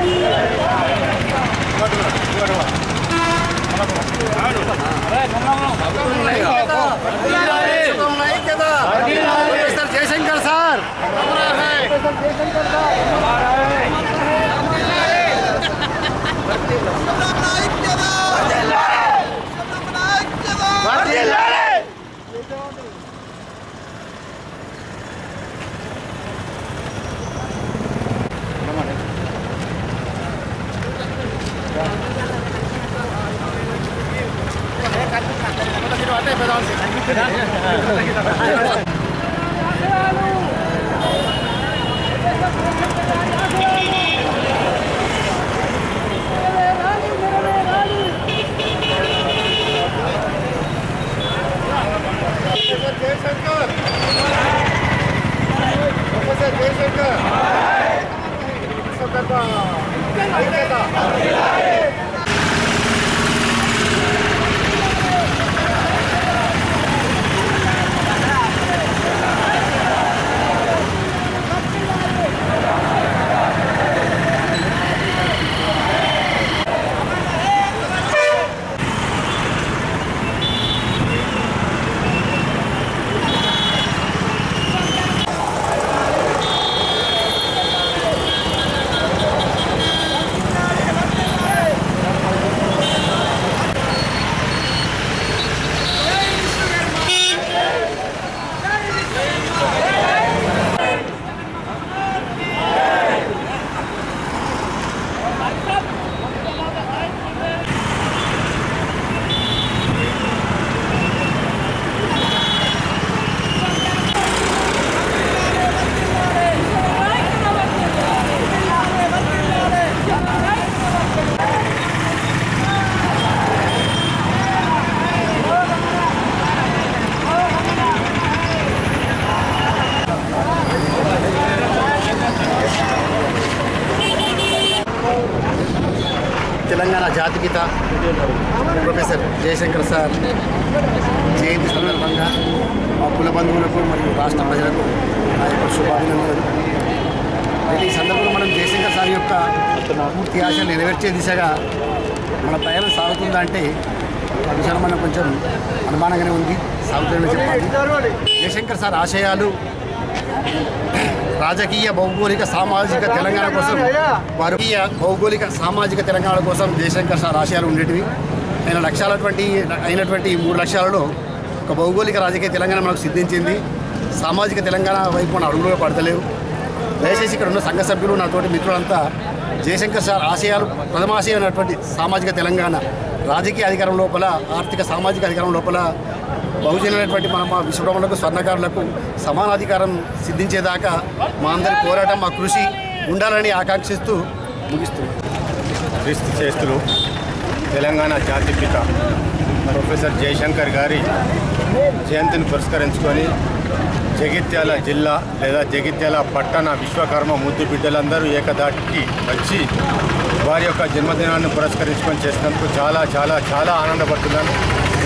Jayashankar sir Jayashankar professor Jayashankar సందర్భ ఐక్యత తెలంగాణ జాతిపిత ప్రొఫెసర్ జయశంకర్ సార్ జయంతి సందర్భంగా మా కుల బంధువులకు మరియు రాష్ట్ర ప్రజలకు నా యొక్క శుభాభినందనలు అయితే ఈ సందర్భంలో మనం జయశంకర్ సార్ యొక్క పూర్తి ఆశలు నెరవేర్చే దిశగా మన ప్రయాణం సాగుతుందా అంటే ఆ విషయంలో మనం కొంచెం అనుమానంగానే ఉంది సాగుతుందని చెప్పాలి జయశంకర్ సార్ ఆశయాలు రాజకీయ భౌగోళిక సామాజిక తెలంగాణ కోసం వారు రాజకీయ భౌగోళిక సామాజిక తెలంగాణ కోసం జయశంకర్ సార్ ఆశయాలు ఉండేటివి ఆయన లక్ష్యాలటువంటి అయినటువంటి ఈ మూడు లక్ష్యాలలో ఒక భౌగోళిక రాజకీయ తెలంగాణ మనకు సిద్ధించింది సామాజిక తెలంగాణ వైపు మన అడుగులుగా పడతలేవు దయచేసి ఇక్కడ ఉన్న సంఘ సభ్యులు నాతోటి మిత్రులంతా జయశంకర్ సార్ ఆశయాలు ప్రథమాశయమైనటువంటి సామాజిక తెలంగాణ రాజకీయ అధికారం లోపల ఆర్థిక సామాజిక అధికారం లోపల బహుజనులైనటువంటి మన మా విశ్వబ్రహ్మణులకు స్వర్ణకారులకు సమానాధికారం సిద్ధించేదాకా మా అందరి పోరాటం మా కృషి ఉండాలని ఆకాంక్షిస్తూ ముగిస్తున్నాం క్రీస్తు చేస్తులు తెలంగాణ జాతిపిత ప్రొఫెసర్ జయశంకర్ గారి జయంతిని పురస్కరించుకొని జగిత్యాల జిల్లా లేదా జగిత్యాల పట్టణ విశ్వకర్మ ముద్దు బిడ్డలందరూ ఏకదాటికి వచ్చి వారి యొక్క జన్మదినాన్ని పురస్కరించుకొని చేసినందుకు చాలా చాలా చాలా ఆనందపడుతున్నాను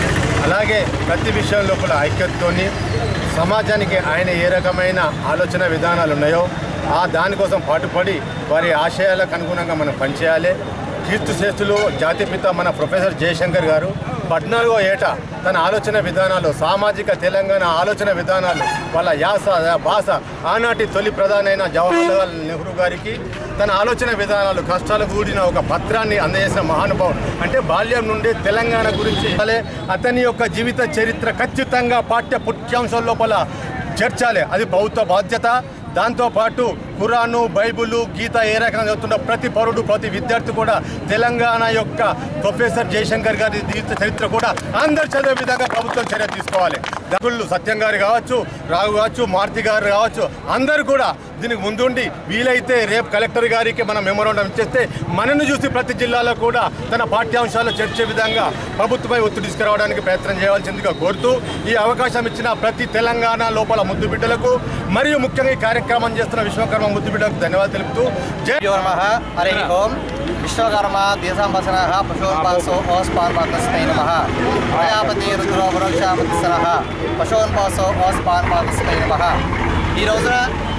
అలాగే ప్రతి విషయం లోపల ఐక్యతతోని సమాజానికి ఆయన ఏ రకమైన ఆలోచన విధానాలు ఉన్నాయో ఆ దానికోసం పాటుపడి వారి ఆశయాలకు అనుగుణంగా మనం పనిచేయాలి కీర్తి శ్రేష్ఠులు జాతిపిత మన ప్రొఫెసర్ జయశంకర్ గారు పద్నాలుగో ఏట తన ఆలోచన విధానాలు సామాజిక తెలంగాణ ఆలోచన విధానాలు వాళ్ళ యాస భాష ఆనాటి తొలి ప్రధాని అయిన జవహర్లాల్ నెహ్రూ గారికి తన ఆలోచన విధానాలు కష్టాలు కూడిన ఒక పత్రాన్ని అందజేసిన మహానుభావుడు అంటే బాల్యం నుండి తెలంగాణ గురించి అలాగే అతని యొక్క జీవిత చరిత్ర ఖచ్చితంగా పాఠ్య పుఠ్యాంశం లోపల చేర్చాలి అది ప్రభుత్వ బాధ్యత దాంతోపాటు ఖురాను బైబుల్ గీత ఏ రకంగా చదువుతున్న ప్రతి పౌరుడు ప్రతి విద్యార్థి కూడా తెలంగాణ యొక్క ప్రొఫెసర్ జయశంకర్ గారి జీవిత చరిత్ర కూడా అందరు చదివే విధంగా ప్రభుత్వం చర్య తీసుకోవాలి దగుళ్ళు సత్యం గారు కావచ్చు రాఘు కావచ్చు మారుతి గారు కావచ్చు అందరూ కూడా దీనికి ముందుండి వీలైతే రేపు కలెక్టర్ గారికి మనం మెమోరాండం ఇచ్చేస్తే మనను చూసి ప్రతి జిల్లాలో కూడా తన పాఠ్యాంశాలు చేర్చే విధంగా ప్రభుత్వపై ఒత్తిడి తీసుకురావడానికి ప్రయత్నం చేయవలసిందిగా కోరుతూ ఈ అవకాశం ఇచ్చిన ప్రతి తెలంగాణ లోపల ముద్దు బిడ్డలకు మరియు ముఖ్యంగా ఈ కార్యక్రమం చేస్తున్న విశ్వకర్మ ముద్దు బిడ్డలకు ధన్యవాదాలు తెలుపుతూ జై यो नमः हरिः ओम् विश्वकर्मा देशाम्बसनः पशून्पासो ओस्पान्पातस्मै नमः ప్రజాపతి రుద్రో వృక్షాపతిసనः పశూన్పాసో ఓస్పాన్పాతస్మై నమః ఈ రోజున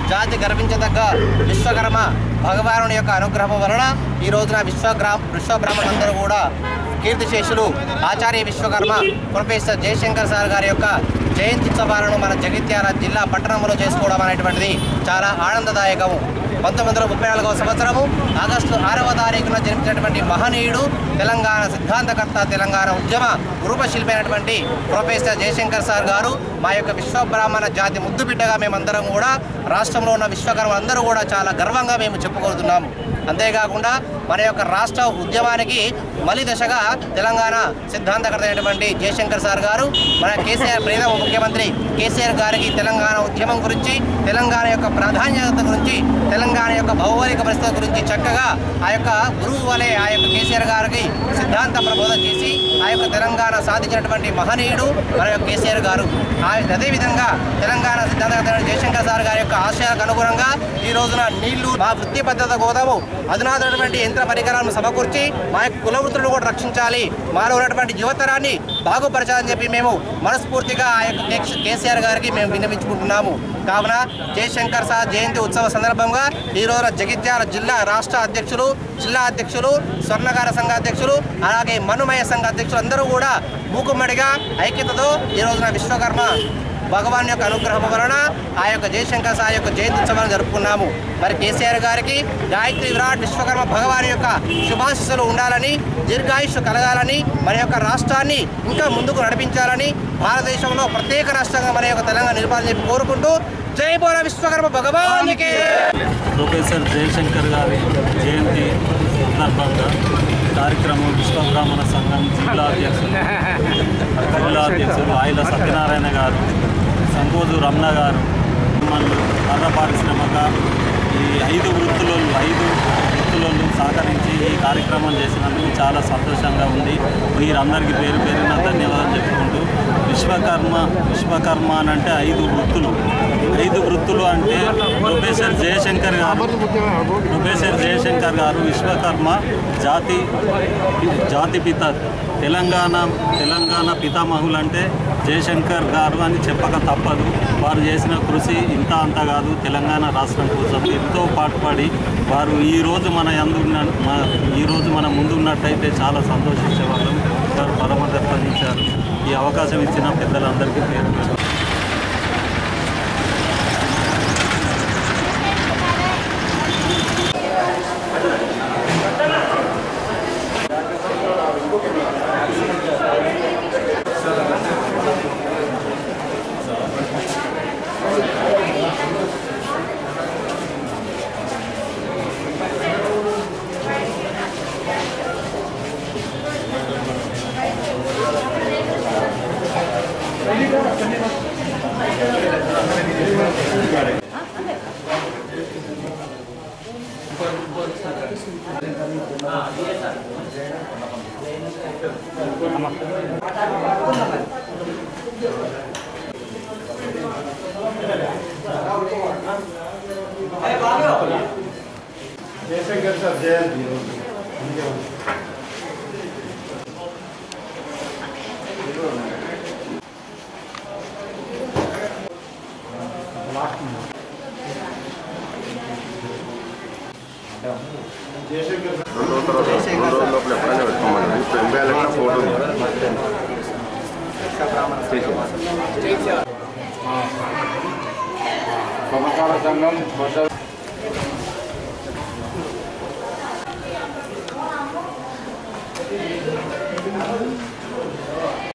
జాతి గర్వించదగ్గ విశ్వకర్మ భగవానుని యొక్క అనుగ్రహం వలన ఈ రోజున విశ్వగ్రా విశ్వబ్రాహ్మణులందరూ కూడా కీర్తిశేషులు ఆచార్య విశ్వకర్మ ప్రొఫెసర్ జయశంకర్ సార్ గారి యొక్క జయంతి ఉత్సవాలను మన జగిత్యాల జిల్లా పట్టణంలో చేసుకోవడం అనేటువంటిది చాలా ఆనందదాయకము పంతొమ్మిది వందల ముప్పై నాలుగవ సంవత్సరము ఆగస్టు ఆరవ తారీఖున జన్మించినటువంటి మహనీయుడు తెలంగాణ సిద్ధాంతకర్త తెలంగాణ ఉద్యమ రూపశిల్పి అయినటువంటి ప్రొఫెసర్ జయశంకర్ సార్ గారు మా యొక్క విశ్వబ్రాహ్మణ జాతి ముద్దుబిడ్డగా మేమందరం కూడా రాష్ట్రంలో ఉన్న విశ్వకర్మ అందరూ కూడా చాలా గర్వంగా మేము చెప్పుకోతున్నాము అంతేకాకుండా మన యొక్క రాష్ట్ర ఉద్యమానికి మలి దశగా తెలంగాణ సిద్ధాంతకర్త అయినటువంటి జయశంకర్ సార్ గారు మన కేసీఆర్ ప్రియతమ ముఖ్యమంత్రి కేసీఆర్ గారికి తెలంగాణ ఉద్యమం గురించి తెలంగాణ యొక్క ప్రాధాన్యత గురించి తెలంగాణ యొక్క భౌగోళిక పరిస్థితుల గురించి చక్కగా ఆ యొక్క గురువు వలె ఆ యొక్క కేసీఆర్ గారికి సిద్ధాంత ప్రబోధన చేసి ఆ యొక్క తెలంగాణ సాధించినటువంటి మహనీయుడు మన యొక్క కేసీఆర్ గారు ఆ అదేవిధంగా తెలంగాణ సిద్ధాంత జయశంకర్ సార్ గారి యొక్క ఆశయాలకు అనుగుణంగా ఈ రోజున నీళ్లు మా వృత్తి పద్ధతి గోదాము అధునాతనటువంటి యంత్ర పరికరాలను సమకూర్చి మా యొక్క కుల వృత్తులను కూడా రక్షించాలి మాలో ఉన్నటువంటి యువతరాన్ని బాగుపరచాలని చెప్పి మేము మనస్ఫూర్తిగా ఆ యొక్క కే- కేసీఆర్ గారికి మేము విన్నవించుకుంటున్నాము కావున జయశంకర్ సార్ జయంతి ఉత్సవ సందర్భంగా ఈ రోజున జగిత్యాల జిల్లా రాష్ట్ర అధ్యక్షులు జిల్లా అధ్యక్షులు స్వర్ణకార సంఘ అధ్యక్షులు అలాగే మనుమయ సంఘ అధ్యక్షులు అందరూ కూడా మూకుమ్మడిగా ఐక్యతతో ఈ రోజున విశ్వకర్మ భగవాన్ యొక్క అనుగ్రహం వలన ఆ యొక్క జయశంకర్ సార్ యొక్క జయంతి ఉత్సవాన్ని జరుపుకున్నాము మరి కేసీఆర్ గారికి గాయత్రి విరాట్ విశ్వకర్మ భగవాన్ యొక్క శుభాశిస్సులు ఉండాలని దీర్ఘాయుష్ కలగాలని మన యొక్క రాష్ట్రాన్ని ఇంకా ముందుకు నడిపించాలని భారతదేశంలో ప్రత్యేక రాష్ట్రంగా మన యొక్క తెలంగాణ నిలపాలని చెప్పి కోరుకుంటూ జై బోల విశ్వకర్మ భగవానికి ప్రొఫెసర్ జయశంకర్ గారి జయంతి సందర్భంగా కార్యక్రమం విశ్వబ్రాహ్మణ సంఘం జిల్లా అధ్యక్షులు జిల్లా అధ్యక్షులు ఆయిల సత్యనారాయణ గారు సంకోజు రమణ గారు మళ్ళీ కర్ర పారిశ్రామిక ఈ ఐదు వృత్తులు ఐదు వృత్తులను సహకరించి ఈ కార్యక్రమం చేసినందుకు చాలా సంతోషంగా ఉంది వీరందరికీ పేరు పేరున ధన్యవాదాలు చెప్పుకుంటూ విశ్వకర్మ విశ్వకర్మ అని అంటే ఐదు వృత్తులు ఐదు వృత్తులు అంటే ప్రొఫెసర్ జయశంకర్ గారు ప్రొఫెసర్ జయశంకర్ గారు విశ్వకర్మ జాతి జాతి పిత తెలంగాణ తెలంగాణ పితామహులు అంటే జయశంకర్ గారు అని చెప్పక తప్పదు వారు చేసిన కృషి ఇంత అంత కాదు తెలంగాణ రాష్ట్రం కోసం ఎంతో పాటుపడి వారు ఈ రోజు మన ఎందున్న ఈ రోజు మన ముందున్నట్టయితే చాలా సంతోషించేవాళ్ళం వారు పరమదర్శించారు ఈ అవకాశం ఇచ్చిన పెద్దలందరికీ పేరు పేరు జయశంకర్ సార్ జయంతి జయశంకర్ సార్ రెండు రోజుల తర్వాత రెండు రోజుల లోపల ఎప్పుడైనా పెట్టుకోమని ఇప్పుడు ఎంబీ ఎలక్ట్రా ఫోటో ఉంది సమకాల సంఘం మొదటి